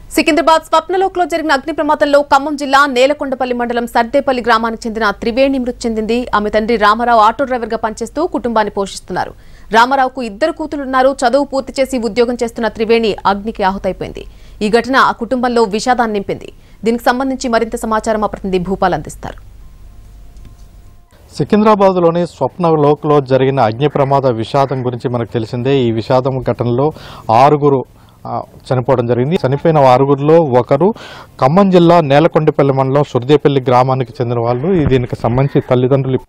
సికింద్రాబాద్ స్వప్నలోక్ లో జరిగిన అగ్ని ప్రమాదంలో ఖమ్మం జిల్లా నేలకొండపల్లి మండలం సర్దేపల్లి గ్రామానికి చెందిన త్రివేణి మృతి చెందింది ఆమె తండ్రి రామారావు ఆటో డ్రైవర్ గా పనిచేస్తూ కుటుంబాన్ని పోషిస్తున్నారు రామారావుకు ఇద్దరు కూతులున్నారు చదువు పూర్తి చేసి ఉద్యోగం చేస్తున్న త్రివేణి అగ్నికి ఆహుతైపోయింది ఈ ఘటన ఆ కుటుంబంలో విషాదాన్ని నింపింది దీనికి సంబంధించి మరింత సమాచారం మా ప్రతినిధి భూపాల్ అందిస్తారు సికింద్రాబాద్లోని స్వప్న లోక్లో జరిగిన అగ్ని ప్రమాద విషాదం గురించి మనకు తెలిసిందే ఈ విషాదం ఘటనలో ఆరుగురు ఆ, చనిపోవడం జరిగింది చనిపోయిన ఆరుగురిలో ఒకరు ఖమ్మం జిల్లా నేలకొండపల్లి మండలం సుర్దేపల్లి గ్రామానికి చెందిన వాళ్ళు ఈ దీనికి సంబంధించి తల్లిదండ్రులు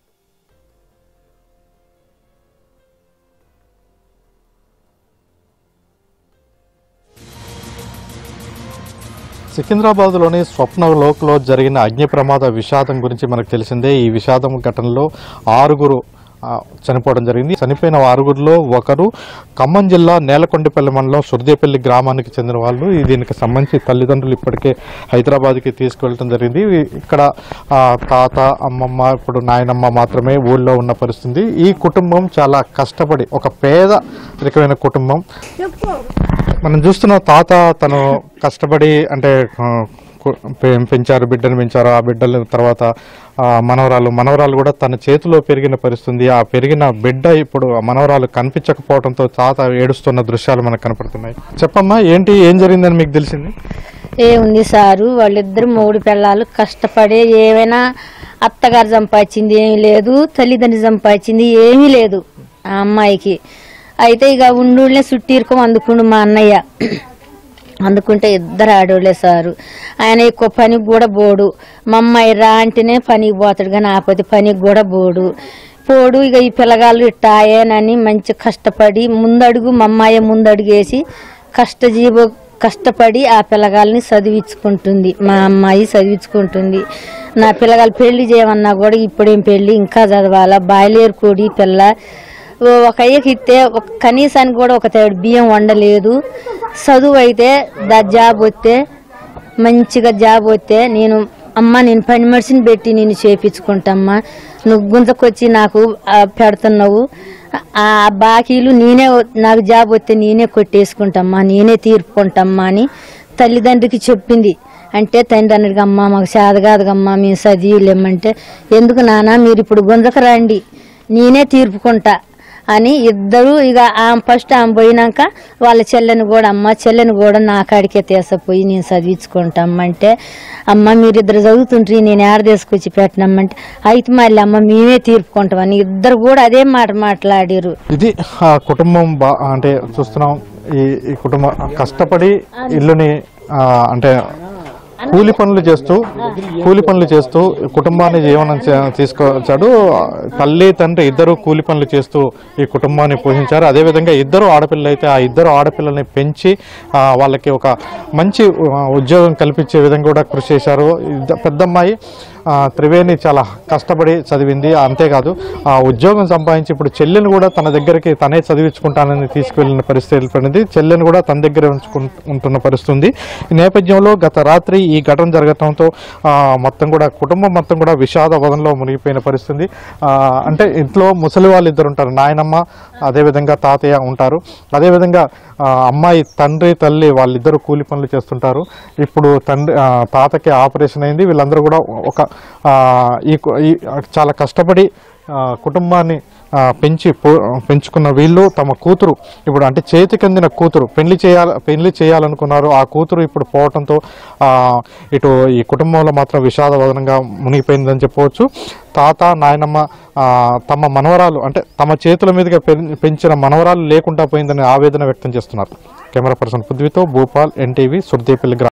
సికింద్రాబాద్లోని స్వప్న లోక్లో జరిగిన అగ్ని ప్రమాద విషాదం గురించి మనకు తెలిసిందే ఈ విషాదం ఘటనలో ఆరుగురు ఆ, చనిపోవడం జరిగింది చనిపోయిన ఆరుగురిలో ఒకరు ఖమ్మం జిల్లా నేలకొండపల్లి మండలం సుర్దేపల్లి గ్రామానికి చెందిన వాళ్ళు ఈ దీనికి సంబంధించి తల్లిదండ్రులు ఇప్పటికే హైదరాబాద్కి తీసుకువెళ్ళడం జరిగింది ఈ- ఇక్కడ ఆ, తాత అమ్మమ్మ ఇప్పుడు నాయనమ్మ మాత్రమే ఊళ్ళో ఉన్న పరిస్థితి ఈ కుటుంబం చాలా కష్టపడి ఒక పేద రకమైన కుటుంబం మనం చూస్తున్న తాత తను కష్టపడి అంటే ఆ, కు- పె- పెంచారు బిడ్డను పెంచారు ఆ బిడ్డల తర్వాత ఆ, మనవరాలు మనవరాలు కూడా తన చేతిలో పెరిగిన పరిస్థితి ఆ పెరిగిన బిడ్డ ఇప్పుడు ఆ మనవరాలు కనిపించకపోవడంతో తాత ఏడుస్తున్న దృశ్యాలు మనకు కనపడుతున్నాయి చెప్పమ్మా ఏంటి ఏం జరిగిందని మీకు తెలిసింది ఏముంది సారు వాళ్ళిద్దరు మూడు పిల్లలు కష్టపడే ఏమైనా అత్తగారు సంపాదించింది ఏమీ లేదు తల్లిదండ్రులు సంపాదించింది ఏమీ లేదు ఆ అమ్మాయికి అయితే ఇక ఉండుళ్ళే చుట్టీరుకం అందుకుండు మా అన్నయ్య అందుకుంటే ఇద్దరు ఆడోళ్ళే సారు ఆయన ఎక్కువ పనికి కూడా పోడు మా అమ్మాయి రా అంటేనే పనికి పోతాడు కానీ ఆపోతే పనికి కూడా పోడు పోడు ఇక ఈ పిల్లగాళ్ళు ఇట్టాయేనని మంచి కష్టపడి ముందడుగు మా అమ్మాయి ముందడుగు వేసి కష్టజీవ కష్టపడి ఆ పిల్లగాల్ని చదివించుకుంటుంది మా అమ్మాయి చదివించుకుంటుంది నా పిల్లగాలు పెళ్లి చేయమన్నా కూడా ఇప్పుడేం పెళ్లి ఇంకా చదవాలా బాయిలేరు కోడి పిల్ల ఓ ఒక అయ్యకి ఇస్తే ఒక కనీసానికి కూడా ఒక తేడు బియ్యం వండలేదు చదువు అయితే దా జాబ్ వస్తే మంచిగా జాబ్ వస్తే నేను అమ్మ నేను పని మనిషిని పెట్టి నేను చేపించుకుంటమ్మా నువ్వు గుంతకొచ్చి నాకు ఆ, పెడుతున్నావు ఆ బాకీలు నేనే నాకు జాబ్ వస్తే నేనే కొట్టేసుకుంటమ్మా నేనే తీర్పుకుంటమ్మా అని తల్లిదండ్రికి చెప్పింది అంటే తండ్రి అమ్మ మాకు చేత కాదుగమ్మా మేము చదివిలేమంటే ఎందుకు నాన్న మీరు ఇప్పుడు గుంజకు రండి నేనే తీర్పుకుంటా అని ఇద్దరు ఇక ఆమె ఫస్ట్ ఆమె పోయినాక వాళ్ళ చెల్లెని కూడా అమ్మ చెల్లెని కూడా నా కాడికే తీసపోయి నేను చదివించుకుంటామంటే అమ్మ మీరిద్దరు చదువుతుంటారు నేను ఏడ తీసుకొచ్చి పెట్టినమ్మంటే అయితే మళ్ళీ అమ్మ మేమే తీర్పుకుంటామని ఇద్దరు కూడా అదే మాట మాట్లాడారు ఇది ఆ కుటుంబం బా అంటే చూస్తున్నాం ఈ ఈ కుటుంబం కష్టపడి ఇల్లుని ఆ, అంటే కూలి పనులు చేస్తూ కూలి పనులు చేస్తూ కుటుంబాన్ని జీవనం చే- తీసుకొచ్చాడు తల్లి తండ్రి ఇద్దరు కూలి పనులు చేస్తూ ఈ కుటుంబాన్ని పోషించారు అదేవిధంగా ఇద్దరు ఆడపిల్లలు అయితే ఆ ఇద్దరు ఆడపిల్లల్ని పెంచి ఆ, వాళ్ళకి ఒక మంచి ఆ, ఉద్యోగం కల్పించే విధంగా కూడా కృషి చేశారు ఇద్ద- పెద్దమ్మాయి ఆ, త్రివేణి చాలా కష్టపడి చదివింది అంతేకాదు ఆ ఉద్యోగం సంపాదించి ఇప్పుడు చెల్లెని కూడా తన దగ్గరికి తనే చదివించుకుంటానని తీసుకువెళ్ళిన పరిస్థితి ఏర్పడింది చెల్లెని కూడా తన దగ్గర ఉంచుకు ఉంటున్న పరిస్థితి ఉంది ఈ నేపథ్యంలో గత రాత్రి ఈ ఘటన జరగడంతో ఆ, మొత్తం కూడా కుటుంబం మొత్తం కూడా విషాద వదంలో మునిగిపోయిన పరిస్థితి ఆ, అంటే ఇంట్లో ముసలి వాళ్ళు ఇద్దరు ఉంటారు నాయనమ్మ అదేవిధంగా తాతయ్య ఉంటారు అదేవిధంగా ఆ, అమ్మాయి తండ్రి తల్లి వాళ్ళిద్దరూ కూలి పనులు చేస్తుంటారు ఇప్పుడు తండ్రి ఆ, తాతకి ఆపరేషన్ అయింది వీళ్ళందరూ కూడా ఒక ఆ, ఈ కు- ఈ చాలా కష్టపడి ఆ, కుటుంబాన్ని ఆ, పెంచి పో- పెంచుకున్న వీళ్ళు తమ కూతురు ఇప్పుడు అంటే చేతికి అందిన కూతురు పెళ్లి చేయాల పెళ్లి చేయాలనుకున్నారు ఆ కూతురు ఇప్పుడు పోవటంతో ఆ, ఇటు ఈ కుటుంబంలో మాత్రం విషాదవదనంగా మునిగిపోయిందని చెప్పవచ్చు తాత నాయనమ్మ ఆ, తమ మనవరాలు అంటే తమ చేతుల మీదుగా పెం- పెంచిన మనవరాలు లేకుండా పోయిందని ఆవేదన వ్యక్తం చేస్తున్నారు కెమెరా పర్సన్ పృథ్వీతో భూపాల్ ఎన్టీవీ సుర్దేపల్లి గ్రా